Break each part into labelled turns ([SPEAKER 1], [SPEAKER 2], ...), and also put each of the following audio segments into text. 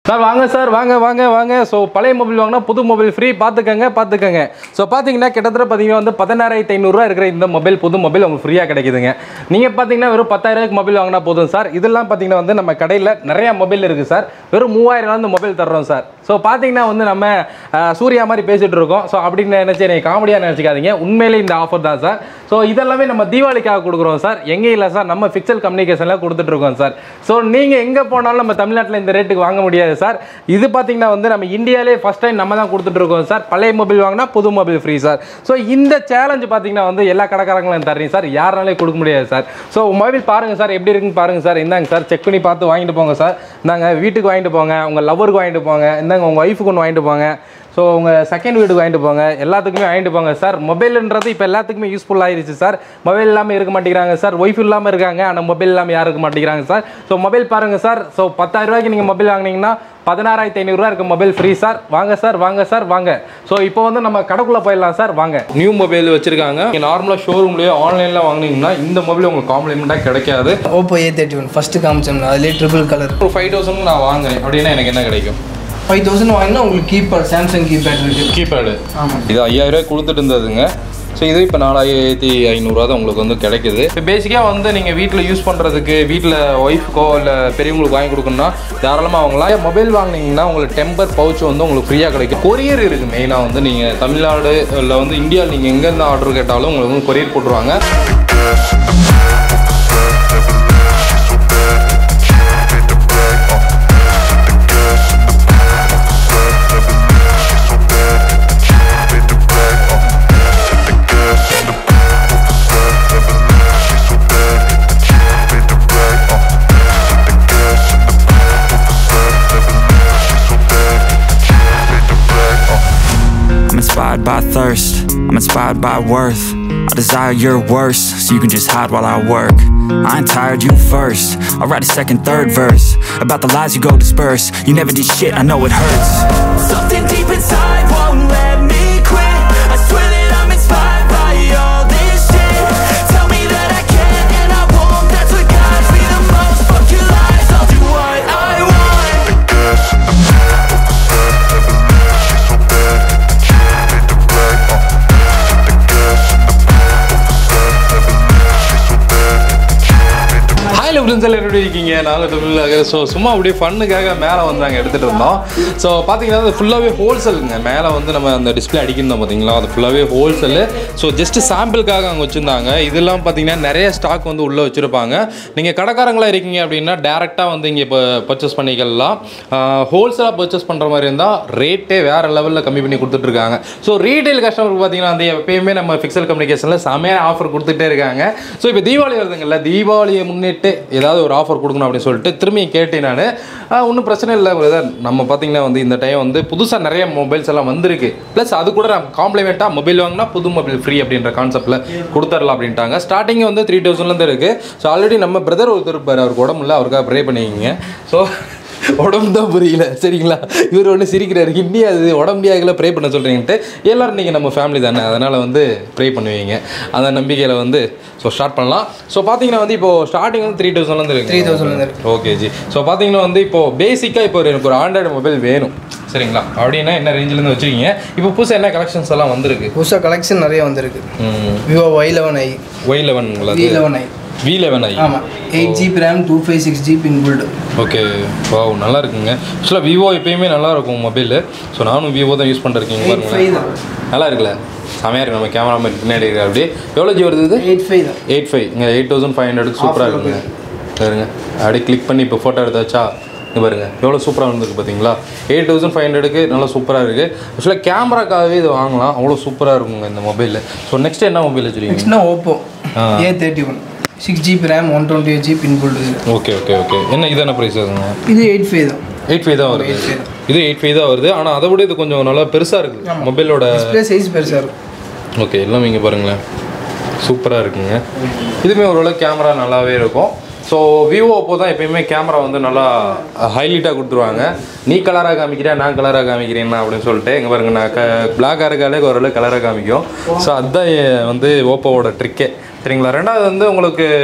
[SPEAKER 1] Sir வாங்க sir வாங்க வாங்க வாங்க ஸோ பழைய மொபைல் வாங்கினா புது மொபைல் ஃப்ரீ பார்த்துக்கங்க பார்த்துக்கங்க ஸோ பார்த்தீங்கன்னா கிட்டத்தட்ட பார்த்தீங்கன்னா வந்து பதினாறாயிரத்தி ஐநூறுரூவா இருக்கிற இந்த மொபைல் புது மொபைல் உங்களுக்கு ஃப்ரீயாக கிடைக்குதுங்க நீங்கள் பார்த்தீங்கன்னா வெறும் பத்தாயிரூவாய்க்கு மொபைல் வாங்கினா போதும் சார் இதெல்லாம் பார்த்தீங்கன்னா வந்து நம்ம கடையில் நிறையா மொபைல் இருக்குது சார் வெறும் மூவாயிரம் இந்த மொபைல் தர்றோம் சார் ஸோ பார்த்தீங்கன்னா வந்து நம்ம அஹ், சூர்யா மாதிரி பேசிகிட்டு இருக்கோம் ஸோ அப்படின்னு நினச்சி நீங்கள் காமெடியாக நினச்சிக்காதீங்க உண்மையிலே இந்த ஆஃபர் தான் சார் ஸோ இதெல்லாமே நம்ம தீபாவளிக்காக கொடுக்குறோம் சார் எங்கே இல்லை சார் நம்ம ஃபிக்சல் கம்யூனிகேஷனில் கொடுத்துட்ருக்கோம் சார் ஸோ நீங்கள் எங்கே போனாலும் நம்ம தமிழ்நாட்டில் இந்த ரேட்டுக்கு வாங்க முடியாது சார் இது பார்த்தீங்கன்னா வந்து நம்ம இந்தியாவிலே ஃபஸ்ட் டைம் நம்ம தான் கொடுத்துட்ருக்கோம் சார் பழைய மொபைல் வாங்கினா புது மொபைல் ஃப்ரீ சார் ஸோ இந்த சேலஞ்ச் பார்த்தீங்கன்னா வந்து எல்லா கடைக்காரங்களும் தர்றீங்க சார் யாராலே கொடுக்க முடியாது சார் ஸோ மொபைல் பாருங்கள் சார் எப்படி இருக்குன்னு பாருங்கள் சார் இந்தாங்க சார் செக் பண்ணி பார்த்து வாங்கிட்டு போங்க சார் இந்தாங்க வீட்டுக்கு வாங்கிட்டு போங்க உங்கள் லவருக்கு வாங்கிட்டு போங்க இந்தாங்க உங்கள் ஒய்ஃபுக்கு ஒன்று வாங்கிட்டு போங்க ஸோ உங்கள் செகண்ட் வீட்டுக்கு வாங்கிட்டு போங்க எல்லாத்துக்குமே வாங்கிட்டு போங்க சார் மொபைல்ன்றது இப்போ எல்லாத்துக்குமே யூஸ்ஃபுல் ஆயிருச்சு சார் மொபைல் இல்லாமல் இருக்க மாட்டேங்கிறாங்க சார் ஒய்ஃப் இல்லாமல் இருக்காங்க ஆனால் மொபைல் இல்லாமல் யாரும் இருக்க மாட்டேங்கிறாங்க சார் ஸோ மொபைல் பாருங்கள் சார் ஸோ பத்தாயிரம் ரூபாய்க்கு நீங்கள் மொபைல் வாங்கினீங்கன்னா பதினாறாயிரத்தி ஐநூறுரூவா இருக்க மொபைல் ஃப்ரீ சார் வாங்க சார் வாங்க சார் வாங்க ஸோ இப்போ வந்து நம்ம கடைக்குள்ளே போயிடலாம் சார் வாங்க நியூ மொபைல் வச்சிருக்காங்க நீங்கள் நார்மலாக ஷோரூம்லேயோ ஆன்லைனில் வாங்கினீங்கன்னா இந்த மொபைல் உங்களுக்கு காம்ப்ளிமெண்ட்டாக கிடைக்காது
[SPEAKER 2] Oppo A thirty one first காமிச்சோம்னா அதுலேயே ட்ரிபிள் கலர்
[SPEAKER 1] ஒரு ஃபைவ் தௌசண்ட் நான் வாங்குறேன் அப்படின்னா எனக்கு என்ன கிடைக்கும்
[SPEAKER 2] ஃபைவ் தௌசண்ட் வாங்கினா உங்களுக்கு கீபேட் சாம்சங் கீபேட் இருக்குது
[SPEAKER 1] கீபேடு
[SPEAKER 2] ஆமாம்
[SPEAKER 1] இது ஐயாயிரம் ரூபாய் கொடுத்துட்டு இருந்ததுங்க ஸோ இது இப்போ நாலாயிரத்தி ஐநூறுரூவா தான் உங்களுக்கு வந்து கிடைக்குது இப்போ பேசிக்காக வந்து நீங்கள் வீட்டில் யூஸ் பண்ணுறதுக்கு வீட்டில் ஒய்ஃப்க்கோ இல்லை பெரியவங்களுக்கு வாங்கி கொடுக்கணும்னா தாராளமாக வாங்கலாம் மொபைல் வாங்கினீங்கன்னா உங்களுக்கு டெம்பர் பவுச் வந்து உங்களுக்கு ஃப்ரீயாக கிடைக்கும் கொரியர் இருக்குது மெயினாக வந்து நீங்கள் தமிழ்நாடு இல்லை வந்து இந்தியாவில் நீங்கள் எங்கேருந்து ஆர்டர் கேட்டாலும் உங்களுக்கு வந்து கொரியர் போட்டுருவாங்க
[SPEAKER 3] I'm inspired by thirst, I'm inspired by worth. I desire your worst, so you can just hide while I work. I ain't tired, you first. I'll write a second, third verse about the lies you go disperse. You never did shit, I know it hurts. Something deep inside won't let me quit. I swear that I'm inspired by all this shit. Tell me that I can and I won't. That's what guides me the most. Fuck your lies, I'll do what I want.
[SPEAKER 1] Hi friends எல்லாம் எப்படி இருக்கீங்க நாங்கள் தமிழாக so சும்மா அப்படியே ஃபன்னுக்காக மேலே வந்து நாங்கள் எடுத்துகிட்டு இருந்தோம் ஸோ பார்த்தீங்கன்னா அது ஃபுல்லாகவே ஹோல்சேலுங்க மேலே வந்து நம்ம அந்த டிஸ்பிளே அடிக்கணும் பார்த்தீங்களா அது ஃபுல்லாகவே ஹோல்சேலு ஸோ ஜஸ்ட் சாம்பிளுக்காக அங்கே வச்சுருந்தாங்க இதெல்லாம் பார்த்தீங்கன்னா நிறைய ஸ்டாக் வந்து உள்ளே வச்சுருப்பாங்க நீங்கள் கடைக்காரங்களா இருக்கீங்க அப்படின்னா டேரெக்டாக வந்து இங்கே இப்போ பர்ச்சேஸ் பண்ணிக்கலாம் ஹோல்சேலாக பர்ச்சேஸ் பண்ணுற மாதிரி இருந்தால் ரேட்டே வேறு லெவலில் கம்மி பண்ணி கொடுத்துட்ருக்காங்க ஸோ ரீட்டைல் கஸ்டமருக்கு பார்த்தீங்கன்னா வந்து எப்பயுமே நம்ம ஃபிக்சல் கம்யூனிகேஷனில் செமையான ஆஃபர் கொடுத்துட்டே இருக்காங்க ஸோ இப்போ தீபாவளி வருதுங்கல்ல தீபாவளியை முன்னிட்டு ஏதாவது ஒரு ஆஃபர் கொடுக்கணும் அப்படின்னு சொல்லிட்டு திரும்பி கேட்டேன் நான் ஒன்றும் பிரச்சனை இல்லை பிரதர் நம்ம பார்த்தீங்கன்னா வந்து இந்த டைம் வந்து புதுசாக நிறைய மொபைல்ஸ் எல்லாம் வந்திருக்கு ப்ளஸ் அது கூட நம்ம காம்ப்ளிமெண்ட்டாக மொபைல் வாங்கினா புது மொபைல் ஃப்ரீ அப்படின்ற கான்செப்ட்டில் கொடுத்துடலாம் அப்படின்ட்டாங்க ஸ்டார்டிங் வந்து த்ரீ தௌசண்ட்லேருந்து இருக்குது ஸோ ஆல்ரெடி நம்ம பிரதர் ஒருத்தர் இருப்பார் அவருக்கு உடம்பு இல்லை அவருக்காக ப்ரே பண்ணிக்கிங்க ஸோ உடம்பு தான் புரியல சரிங்களா இவர் ஒன்று சிரிக்கிறாரு ஹிந்தி அது உடம்பியாகல ப்ரே பண்ண சொல்கிறீங்கன்ட்டு எல்லாரும் நீங்கள் நம்ம ஃபேமிலி தானே அதனால் வந்து ப்ரே பண்ணுவீங்க அந்த நம்பிக்கையில் வந்து ஸோ ஸ்டார்ட் பண்ணலாம் ஸோ பார்த்தீங்கன்னா வந்து இப்போ ஸ்டார்டிங் வந்து த்ரீ தௌசண்ட்லேருந்து இருக்கு
[SPEAKER 2] 3000 ல இருக்கு.
[SPEAKER 1] ஓகே ஜி ஸோ பார்த்தீங்கன்னா வந்து இப்போ பேசிக்காக இப்போ ஒரு எனக்கு ஒரு ஆண்ட்ராய்டு மொபைல் வேணும் சரிங்களா அப்படின்னா என்ன ரேஞ்சிலேருந்து வச்சுருக்கீங்க இப்போ புதுசாக என்ன கலெக்ஷன்ஸ் எல்லாம் வந்திருக்கு
[SPEAKER 2] புதுசாக கலெக்ஷன் நிறைய வந்திருக்கு Vivo Y eleven I
[SPEAKER 1] Y eleven
[SPEAKER 2] V eleven I
[SPEAKER 1] V eleven I
[SPEAKER 2] ஆமாம் eight GB RAM two five six GB inbuilt
[SPEAKER 1] okay wow நல்லா இருக்குங்க ஆக்சுவலாக விவோ எப்பயுமே நல்லா இருக்கும் மொபைலு ஸோ நானும் விவோ தான் யூஸ் பண்ணிருக்கீங்க
[SPEAKER 2] எயிட் ஃபைவ்
[SPEAKER 1] பாருங்க
[SPEAKER 2] தான்
[SPEAKER 1] நல்லா இருக்குல்ல செமையாக இருக்கு நம்ம கேமராமேன் பின்னாடி இருக்கு அப்படியே எவ்வளோ ஜி வருது இது
[SPEAKER 2] எயிட் ஃபைவ் தான்
[SPEAKER 1] எயிட் ஃபைவ் இங்கே எயிட் தௌசண்ட் ஃபைவ் ஹண்ட்ரட் சூப்பராக
[SPEAKER 2] Offer
[SPEAKER 1] இருக்குங்க பாருங்க அப்படியே கிளிக் பண்ணி இப்போ ஃபோட்டோ எடுத்தாச்சா இங்கே பாருங்க எவ்வளோ சூப்பராக இருந்திருக்கு பார்த்தீங்களா எயிட் தௌசண்ட் ஃபைவ் ஹண்ட்ரடுக்கு நல்லா சூப்பராக இருக்குது ஆக்சுவலாக கேமராக்காகவே இது வாங்கலாம் அவ்வளோ சூப்பராக இருக்குங்க இந்த மொபைலில் ஸோ நெக்ஸ்ட் என்ன மொபைல் வச்சுருக்கீங்க
[SPEAKER 2] நெக்ஸ்ட்னா ஓப்போ
[SPEAKER 1] ஆ.
[SPEAKER 2] A thirty one six GB RAM one twenty eight GB inbuilt
[SPEAKER 1] okay okay okay என்ன இது என்ன ப்ரைஸ் ஆகுங்க
[SPEAKER 2] இது எயிட் ஃபைவ் தான்
[SPEAKER 1] எயிட் ஃபைவ் தான் வருது
[SPEAKER 2] 8.5 தான்.
[SPEAKER 1] இது எயிட் ஃபைவ் தான் வருது ஆனால் அதை விட இது கொஞ்சம் நல்லா பெருசாக இருக்குது மொபைலோட
[SPEAKER 2] டிஸ்பிளே சைஸ் பெருசாக இருக்கும்
[SPEAKER 1] ஓகே எல்லாம் இங்கே பாருங்களேன் சூப்பராக இருக்குங்க இதுவுமே ஓரளவு கேமரா நல்லாவே இருக்கும் ஸோ விவோ அப்போ தான் எப்பயுமே கேமரா வந்து நல்லா ஹைலைட்டாக கொடுத்துருவாங்க நீ கலராக காமிக்கிறியா நான் கலராக காமிக்கிறேன்னா அப்படின்னு சொல்லிட்டு இங்கே பாருங்க நான் க பிளாக்காக இருக்காலே ஓரளவு கலராக காமிக்கும் ஸோ அதுதான் எ- வந்து ஓப்போவோட ட்ரிக்கே சரிங்களா ரெண்டாவது வந்து உங்களுக்கு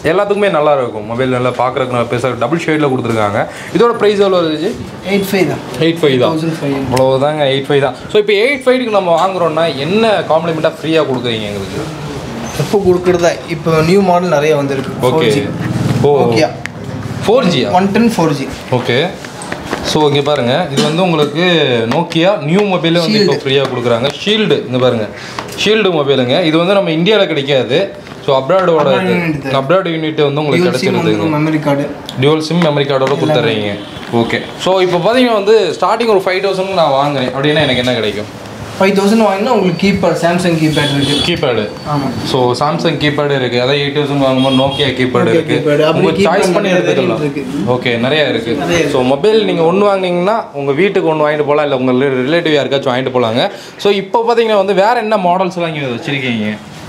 [SPEAKER 1] எல்லாத்துக்குமே நல்லா இருக்கும் மொபைல் நல்லா பார்க்குறதுக்கு நல்லா பெருசாக டபுள் ஷேடில் கொடுத்துருக்காங்க இதோட ப்ரைஸ் எவ்வளோ இருந்துச்சு
[SPEAKER 2] எயிட் ஃபைவ் தான்
[SPEAKER 1] எயிட் ஃபைவ் தான்
[SPEAKER 2] தௌசண்ட் ஃபைவ்
[SPEAKER 1] அவ்வளோதாங்க எயிட் ஃபைவ் தான் ஸோ இப்போ எயிட் ஃபைவ்க்கு நம்ம வாங்குறோம்னா என்ன காம்ப்ளிமெண்ட்டாக ஃப்ரீயாக கொடுக்குறீங்க எங்களுக்கு
[SPEAKER 2] எப்போ கொடுக்குறதா இப்போ நியூ மாடல் நிறைய வந்திருக்கு
[SPEAKER 1] ஓகே ஓ
[SPEAKER 2] ஓகே
[SPEAKER 1] ஃபோர் ஜியா
[SPEAKER 2] one ten four G
[SPEAKER 1] okay so இங்கே பாருங்கள் இது வந்து உங்களுக்கு நோக்கியா நியூ மொபைலே வந்து இப்போ ஃப்ரீயாக கொடுக்குறாங்க ஷீல்டு இங்கே பாருங்கள் ஷீல்டு மொபைலுங்க இது வந்து நம்ம இந்தியாவில் கிடைக்காது ஸோ அப்ராடோட
[SPEAKER 2] Abroad unit தான்.
[SPEAKER 1] அப்ராட் யூனிட் வந்து உங்களுக்கு கிடைச்சிருதுங்க
[SPEAKER 2] memory card
[SPEAKER 1] dual SIM memory கார்டோட கொடுத்துட்றீங்க ஓகே ஸோ இப்போ பார்த்தீங்கன்னா வந்து ஸ்டார்டிங் ஒரு ஃபைவ் தௌசண்ட் நான் வாங்குறேன் அப்படின்னா எனக்கு என்ன கிடைக்கும்
[SPEAKER 2] ஃபைவ் தௌசண்ட் வாங்கினா உங்களுக்கு கீபேட் சாம்சங் கீபேட் இருக்கு
[SPEAKER 1] கீபேடு
[SPEAKER 2] ஆமாம்
[SPEAKER 1] ஸோ சாம்சங் கீபேடு இருக்குது அதாவது எயிட் தௌசண்ட் வாங்கும்போது நோக்கியா கீபேடு
[SPEAKER 2] Nokia
[SPEAKER 1] இருக்குது
[SPEAKER 2] keypad. அப்படி
[SPEAKER 1] உங்கள்
[SPEAKER 2] keypad
[SPEAKER 1] சாய்ஸ் பண்ணி
[SPEAKER 2] நிறைய
[SPEAKER 1] எடுத்துக்கலாம்
[SPEAKER 2] variant இருக்கு.
[SPEAKER 1] ஓகே நிறைய இருக்குது
[SPEAKER 2] நிறைய இருக்கு.
[SPEAKER 1] ஸோ மொபைல் நீங்கள் ஒன்று வாங்குனீங்கன்னா உங்கள் வீட்டுக்கு ஒன்று வாங்கிட்டு போகலாம் இல்லை உங்கள் ரிலேட்டிவ் யாருக்காச்சும் வாங்கிட்டு போகலாங்க ஸோ இப்போ பார்த்தீங்கன்னா வந்து வேறு என்ன மாடல்ஸ்லாம் இங்கே வச்சுருக்கீங்க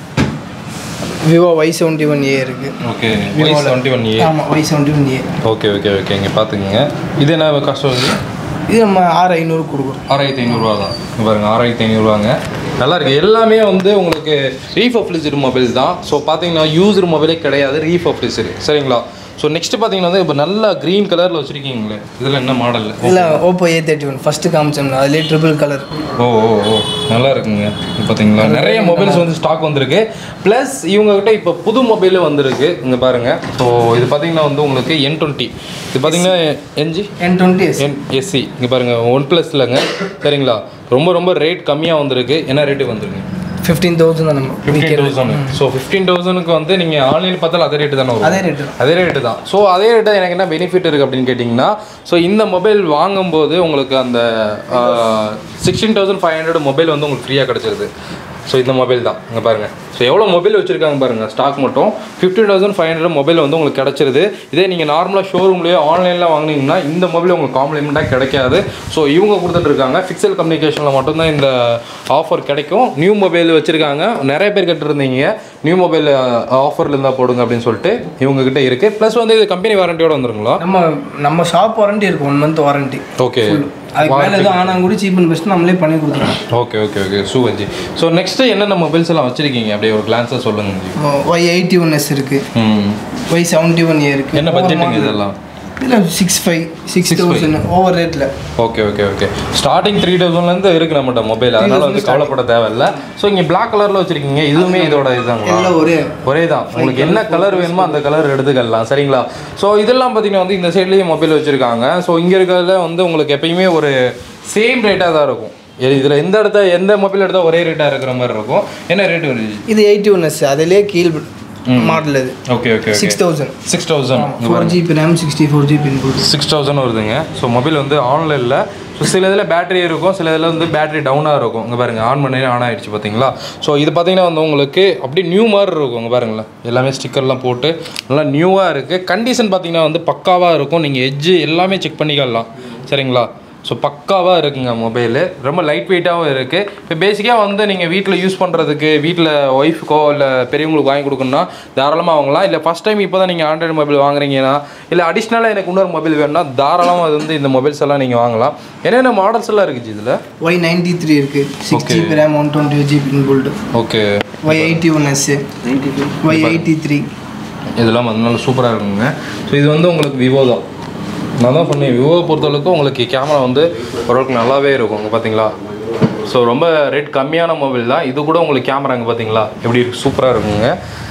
[SPEAKER 2] Vivo Y seventy one A இருக்கு
[SPEAKER 1] ஓகே டுவெண்ட்டி ஒன் ஏ
[SPEAKER 2] ஆமாம் Y seventy one A
[SPEAKER 1] okay okay okay இங்கே பார்த்துக்குங்க இது என்ன கஷ்டம் வருது
[SPEAKER 2] இது நம்ம ஆறு ஐநூறு கொடுக்குறோம்
[SPEAKER 1] ஆறாயிரத்தி ஐநூறுரூவா தான் இங்க பாருங்க ஆறாயிரத்தி ஐநூறுரூவாங்க நல்லா இருக்கு எல்லாமே வந்து உங்களுக்கு ரீஃபப்ளிச்சர் மொபைல் தான் ஸோ பார்த்தீங்கன்னா யூசர் மொபைலே கிடையாது ரீஃபப்ளிச்சர் சரிங்களா ஸோ நெக்ஸ்ட் பார்த்தீங்கன்னா வந்து இப்போ நல்லா க்ரீன் கலரில் வச்சுருக்கீங்களே இதில் என்ன மாடல்
[SPEAKER 2] இல்லை Oppo A thirty one first காமிச்சோம்னா அதுலேயே ட்ரிபிள் கலர்
[SPEAKER 1] ஓ ஓ ஓ நல்லா இருக்குங்க இது பார்த்தீங்களா நிறைய மொபைல்ஸ் வந்து ஸ்டாக் வந்திருக்கு ப்ளஸ் இவங்ககிட்ட இப்போ புது மொபைலும் வந்திருக்கு இங்கே பாருங்க ஸோ இது பார்த்தீங்கன்னா வந்து உங்களுக்கு என் டுவெண்ட்டி இது பார்த்தீங்கன்னா NG
[SPEAKER 2] N twenty S
[SPEAKER 1] N SC இங்கே பாருங்கள் ஒன் ப்ளஸ்லங்க சரிங்களா ரொம்ப ரொம்ப ரேட் கம்மியாக வந்திருக்கு என்ன ரேட்டு வந்திருக்கு
[SPEAKER 2] ஃபிஃப்டீன் தௌசண்ட் தான் நம்ம
[SPEAKER 1] ஃபிஃப்டீன் தௌசண்ட் ஸோ ஃபிஃப்டீன் தௌசண்ட்க்கு வந்து நீங்கள் ஆன்லைன் பார்த்தாலும் அதே ரேட்டு தானே வரும்
[SPEAKER 2] அதே ரேட்டு
[SPEAKER 1] அதே ரேட்டு தான் ஸோ அதே ரேட்டு எனக்கு என்ன பெனிஃபிட் இருக்குது அப்படின்னு கேட்டிங்கன்னா ஸோ இந்த மொபைல் வாங்கும்போது உங்களுக்கு அந்த sixteen thousand five hundred mobile வந்து உங்களுக்கு ஃப்ரீயாக கிடச்சிருது ஸோ இந்த மொபைல் தான் இங்கே பாருங்கள் ஸோ எவ்வளோ மொபைல் வச்சுருக்காங்க பாருங்கள் ஸ்டாக் மட்டும் fifteen thousand five hundred mobile வந்து உங்களுக்கு கிடச்சிருது இதே நீங்கள் நார்மலாக ஷோரூம்லேயோ ஆன்லைனில் வாங்குனீங்கன்னா இந்த மொபைல் உங்களுக்கு காம்ப்ளிமெண்ட்டாக கிடைக்காது ஸோ இவங்க கொடுத்துட்ருக்காங்க ஃபிக்சல் கம்யூனிகேஷனில் மட்டும்தான் இந்த ஆஃபர் கிடைக்கும் நியூ மொபைல் வச்சுருக்காங்க நிறைய பேர் கேட்டுருந்தீங்க நியூ மொபைல் ஆஃபரில் இருந்தால் போடுங்க அப்படின்னு சொல்லிட்டு இவங்ககிட்ட இருக்குது ப்ளஸ் வந்து இது கம்பெனி வாரண்டியோட வந்துருங்களா
[SPEAKER 2] நம்ம நம்ம ஷாப் வாரண்டி இருக்கு ஒன் மந்த் வாரண்டி
[SPEAKER 1] ஓகே
[SPEAKER 2] அதுக்கு மேலே எதுவும் ஆனால் கூட சீப் அண்ட் பெஸ்ட் நம்மளே பண்ணி கொடுத்துருவோம்
[SPEAKER 1] ஓகே ஓகே ஓகே சூவஞ்சி ஸோ நெக்ஸ்ட்டு என்னென்ன மொபைல்ஸ் எல்லாம் வச்சுருக்கீங்க அப்படியே ஒரு கிளான்ஸாக சொல்லுங்க ji
[SPEAKER 2] Y eighty one S இருக்கு
[SPEAKER 1] ம்
[SPEAKER 2] ஒய் செவன்ட்டி ஒன் ஏ இருக்கு
[SPEAKER 1] என்ன பட்ஜெட்டுங்க இதெல்லாம்
[SPEAKER 2] இதில் six five six thousand over ரேட்டில்
[SPEAKER 1] okay okay okay starting three தௌசண்ட்லேருந்து இருக்குது நம்மகிட்ட மொபைல் அதனால வந்து கவலைப்பட தேவையில்ல ஸோ இங்கே பிளாக் கலரில் வச்சுருக்கீங்க இதுவுமே இதோட இதுதாங்களா
[SPEAKER 2] எல்லாம் ஒரே
[SPEAKER 1] ஒரே தான் உங்களுக்கு என்ன கலர் வேணுமோ அந்த கலர் எடுத்துக்கலாம் சரிங்களா ஸோ இதெல்லாம் பார்த்தீங்கன்னா வந்து இந்த சைட்லேயும் மொபைல் வச்சுருக்காங்க ஸோ இங்கே இருக்கிறதுல வந்து உங்களுக்கு எப்பயுமே ஒரு சேம் ரேட்டாக தான் இருக்கும் இதில் எந்த இடத்த எந்த மொபைல் எடுத்தால் ஒரே ரேட்டாக இருக்கிற மாதிரி இருக்கும் என்ன ரேட் வருது
[SPEAKER 2] இது எயிட்டி ஒன் எஸ் அதிலே கீழ் மாடல் இது
[SPEAKER 1] okay okay okay
[SPEAKER 2] six thousand
[SPEAKER 1] six thousand
[SPEAKER 2] four GB RAM sixty four GB input
[SPEAKER 1] six thousand வருதுங்க ஸோ மொபைல் வந்து ஆன்லைனில் ஸோ சில இதில் பேட்டரி இருக்கும் சில இதில் வந்து பேட்டரி டவுனாக இருக்கும் இங்கே பாருங்கள் ஆன் பண்ணி ஆன் ஆயிடுச்சு பார்த்தீங்களா ஸோ இது பார்த்தீங்கன்னா வந்து உங்களுக்கு அப்படியே நியூ மாதிரி இருக்கும் இங்கே பாருங்களேன் எல்லாமே ஸ்டிக்கர்லாம் போட்டு நல்லா நியூவாக இருக்குது கண்டிஷன் பார்த்தீங்கன்னா வந்து பக்காவாக இருக்கும் நீங்கள் எட்ஜு எல்லாமே செக் பண்ணிக்கலாம் சரிங்களா ஸோ பக்காவாக இருக்குங்க மொபைலு ரொம்ப லைட் வெயிட்டாகவும் இருக்குது இப்போ பேசிக்காக வந்து நீங்கள் வீட்டில் யூஸ் பண்ணுறதுக்கு வீட்டில் ஒய்ஃபுக்கோ இல்லை பெரியவங்களுக்கு வாங்கி கொடுக்கணும்னா தாராளமாக வாங்கலாம் இல்லை ஃபஸ்ட் டைம் இப்போ தான் நீங்கள் ஆண்ட்ராய்டு மொபைல் வாங்குறீங்கன்னா இல்லை அடிஷ்னலாக எனக்கு இன்னொரு மொபைல் வேணும்னா தாராளமாக அது வந்து இந்த மொபைல்ஸ் எல்லாம் நீங்கள் வாங்கலாம் என்னென்ன மாடல்ஸ் எல்லாம் இருக்குது இதில்
[SPEAKER 2] ஒய் நைன்டி த்ரீ இருக்கு six GB RAM one twenty GB inbuilt
[SPEAKER 1] okay
[SPEAKER 2] Y eighty one S Y eighty three
[SPEAKER 1] இதெல்லாம் வந்து நல்லா சூப்பராக இருக்குங்க ஸோ இது வந்து உங்களுக்கு விவோ தான் நான் தான் சொன்னேன் விவோவை பொறுத்தளவுக்கு உங்களுக்கு கேமரா வந்து ஓரளவுக்கு நல்லாவே இருக்கும் இங்கே பார்த்தீங்களா ஸோ ரொம்ப ரேட் கம்மியான மொபைல் தான் இது கூட உங்களுக்கு கேமரா இங்கே பார்த்தீங்களா எப்படி இருக்கு சூப்பராக இருக்குங்க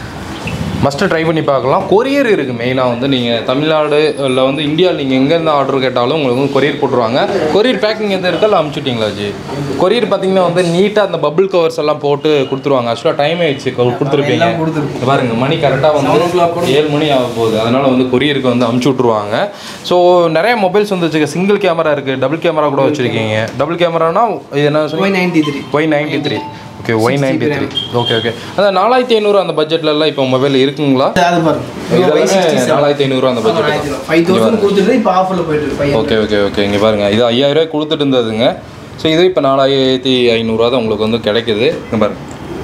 [SPEAKER 1] மஸ்ட்டு ட்ரை பண்ணி பார்க்கலாம் கொரியர் இருக்குது மெயினாக வந்து நீங்கள் தமிழ்நாடு இல்லை வந்து இந்தியாவில் நீங்கள் எங்கேருந்து ஆர்டர் கேட்டாலும் உங்களுக்கு வந்து கொரியர் போட்டுருவாங்க கொரியர் பேக்கிங் எந்த இருக்கா அமுச்சுட்டிங்களா ஜி கொரியர் பார்த்தீங்கன்னா வந்து நீட்டாக அந்த பபிள் கவர்ஸ் எல்லாம் போட்டு கொடுத்துருவாங்க ஆக்சுவலாக டைம் ஆயிடுச்சு கொ- கொடுத்துருப்பீங்க
[SPEAKER 2] எல்லாம் கொடுத்துருப்போம்.
[SPEAKER 1] இங்க பாருங்க மணி கரெக்டாக வந்து ஏழு மணி ஆக போகுது அதனால வந்து கொரியருக்கு வந்து அமுச்சு விட்ருவாங்க ஸோ நிறைய மொபைல்ஸ் வந்து வச்சுக்க சிங்கிள் கேமரா இருக்குது டபுள் கேமரா கூட வச்சுருக்கீங்க டபுள் கேமரானா இது என்ன
[SPEAKER 2] Y ninety three
[SPEAKER 1] Y ninety three okay Y ninety three okay okay அதான் நாலாயிரத்தி ஐநூறு அந்த பட்ஜெட்லலாம் இப்போ மொபைல் இருக்குங்களா
[SPEAKER 2] அது பாருங்க
[SPEAKER 1] இதெல்லாமே நாலாயிரத்தி ஐநூறுரூவா அந்த பட்ஜெட்
[SPEAKER 2] ஃபைவ் தௌசண்ட் கொடுத்துட்டு இப்போ ஆஃபரில் போயிட்டு இருக்கு ஃபைவ்
[SPEAKER 1] ஓகே ஓகே ஓகே இங்கே பாருங்கள் இது ஐயாயிரம் ரூபாய் கொடுத்துட்டு இருந்ததுங்க ஸோ இது இப்போ நாலாயிரத்தி ஐநூறுரூவா தான் உங்களுக்கு வந்து கிடைக்குது இங்கே பாருங்க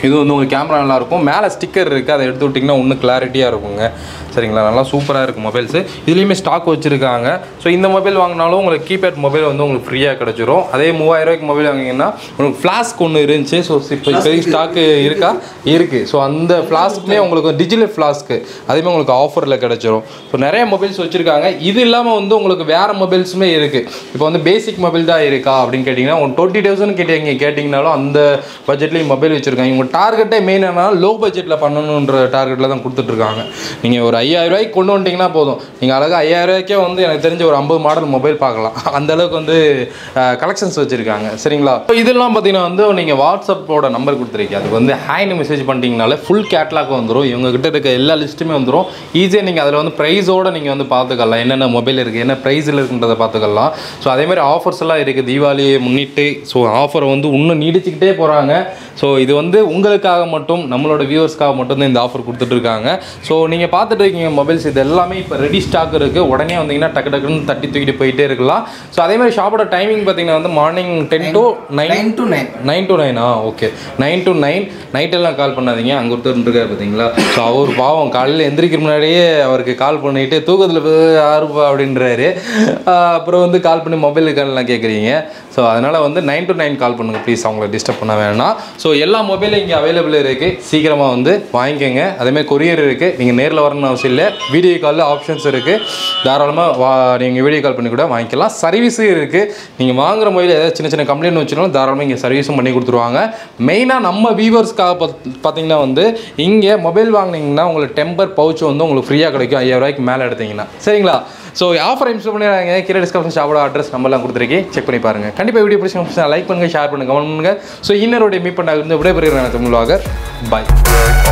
[SPEAKER 1] இது வந்து உங்களுக்கு கேமரா நல்லா இருக்கும் மேலே ஸ்டிக்கர் இருக்குது அதை எடுத்து விட்டிங்கன்னா இன்னும் கிளாரிட்டியாக இருக்குங்க சரிங்களா நல்லா சூப்பராக இருக்கும் மொபைல்ஸு இதுலேயுமே ஸ்டாக் வச்சுருக்காங்க ஸோ இந்த மொபைல் வாங்கினாலும் உங்களுக்கு கீபேட் மொபைல் வந்து உங்களுக்கு ஃப்ரீயாக கிடச்சிரும் அதே மூவாயிரம் ரூபாய்க்கு மொபைல் வாங்கினீங்கன்னா உங்களுக்கு ஃப்ளாஸ்க் ஒன்று இருந்துச்சு ஸோ இப்போ பெரிய ஸ்டாக்கு இருக்கா இருக்குது ஸோ அந்த ஃப்ளாஸ்க்குமே உங்களுக்கு டிஜிட்டல் ஃப்ளாஸ்க்கு அதுவுமே உங்களுக்கு ஆஃபரில் கிடச்சிரும் ஸோ நிறைய மொபைல்ஸ் வச்சுருக்காங்க இது இல்லாமல் வந்து உங்களுக்கு வேறு மொபைல்ஸுமே இருக்குது இப்போ வந்து பேசிக் மொபைல் தான் இருக்கா அப்படின்னு கேட்டிங்கன்னா ஒரு டுவெண்ட்டி தௌசண்ட் கேட்டீங்க கேட்டிங்கனாலும் அந்த பட்ஜெட்லேயும் மொபைல் வச்சுருக்காங்க உங்கள் டார்கெட்டே மெயின் என்னன்னா லோ பட்ஜெட்டில் பண்ணணுன்ற டார்கெட்டில் தான் கொடுத்துட்ருக்காங்க நீங்கள் ஒரு ஐயாயிரம் ரூபாய்க்கு கொண்டு வந்துட்டிங்கன்னா போதும் நீங்கள் அழகாக ஐயாயிரம் ரூபாய்க்கே வந்து எனக்கு தெரிஞ்ச ஒரு ஐம்பது மாடல் மொபைல் பார்க்கலாம் அந்த அளவுக்கு வந்து கலெக்ஷன்ஸ் வச்சுருக்காங்க சரிங்களா இப்போ இதெல்லாம் பார்த்தீங்கன்னா வந்து நீங்கள் வாட்ஸ்அப்போட நம்பர் கொடுத்துருக்கீங்க அதுக்கு வந்து ஹேன்னு மெசேஜ் பண்ணிட்டீங்கனாலே ஃபுல் கேட்லாக் வந்துடும் இவங்க கிட்ட இருக்க எல்லா லிஸ்ட்டுமே வந்துடும் ஈஸியாக நீங்கள் அதில் வந்து ப்ரைஸோட நீங்கள் வந்து பார்த்துக்கலாம் என்னென்ன மொபைல் இருக்குது என்ன ப்ரைஸில் இருக்குன்றதை பார்த்துக்கலாம் ஸோ அதேமாதிரி ஆஃபர்ஸ் எல்லாம் இருக்குது தீபாவளியை முன்னிட்டு ஸோ ஆஃபரை வந்து இன்னும் நீடிச்சுக்கிட்டே போகிறாங்க ஸோ இது வந்து உங்களுக்காக மட்டும் நம்மளோட வியூவர்ஸ்க்காக மட்டும் தான் இந்த ஆஃபர் கொடுத்துட்ருக்காங்க ஸோ நீங்கள் பார்த்துட்டு இருக்கீங்க மொபைல்ஸ் இது எல்லாமே இப்போ ரெடி ஸ்டாக் இருக்குது உடனே வந்தீங்கன்னா டக்கு டக்குன்னு தட்டி தூக்கிட்டு போயிட்டே இருக்கலாம் ஸோ அதே மாதிரி ஷாப்போட டைமிங் பார்த்தீங்கன்னா வந்து morning ten to nine
[SPEAKER 2] nine to nine
[SPEAKER 1] nine to நைனா ஓகே நைன் டு நைன் நைட்டெல்லாம் கால் பண்ணாதீங்க அங்கே ஒருத்தர் இருக்கார் பார்த்தீங்களா ஸோ அவர் பாவம் காலையில் எந்திரிக்கிற முன்னாடியே அவருக்கு கால் பண்ணிட்டு தூக்கத்தில் யாருப்பா அப்படின்றாரு ஆஹ் அப்புறம் வந்து கால் பண்ணி மொபைலுக்கெல்லாம் கேட்குறீங்க ஸோ அதனால் வந்து நைன் டு நைன் கால் பண்ணுங்கள் ப்ளீஸ் அவங்கள டிஸ்டர்ப் பண்ண வேணாம் ஸோ எல்லா மொபைலும் இங்கே அவைலபிள் இருக்குது சீக்கிரமாக வந்து வாங்கிக்கோங்க அதேமாதிரி கொரியர் இருக்குது நீங்கள் நேரில் வரணும்னு அவசியம் இல்லை வீடியோ காலில் ஆப்ஷன்ஸ் இருக்குது தாராளமாக வா நீங்கள் வீடியோ கால் பண்ணி கூட வாங்கிக்கலாம் சர்வீஸும் இருக்குது நீங்கள் வாங்குற மொபைல் ஏதாவது சின்ன சின்ன கம்ப்ளைண்ட் வச்சுனாலும் தாராளமாக இங்கே சர்வீஸும் பண்ணி கொடுத்துருவாங்க மெயினாக நம்ம வியூவர்ஸ்க்காக பார்த்தீங்கன்னா வந்து இங்கே மொபைல் வாங்கினீங்கன்னா உங்களுக்கு டெம்பர் பவுச் வந்து உங்களுக்கு ஃப்ரீயாக கிடைக்கும் ஐயாயிரம் ரூபாய்க்கு மேலே எடுத்தீங்கன்னா சரிங்களா ஸோ ஆஃபர் இன்ஸ்டால் பண்ணிடுறாங்க கீழே டிஸ்கிரிப்ஷன் ஷாப்போட அட்ரஸ் நம்பர்லாம் கொடுத்துருக்கேன் செக் பண்ணி பாருங்கள் கண்டிப்பாக வீடியோ பிடிச்சி லைக் பண்ணுங்கள் ஷேர் பண்ணுங்கள் கமெண்ட் பண்ணுங்கள் ஸோ இன்னரோடைய மீட் பண்ண விடைபெறுகிறேன் தமிழ் வாகர் பாய்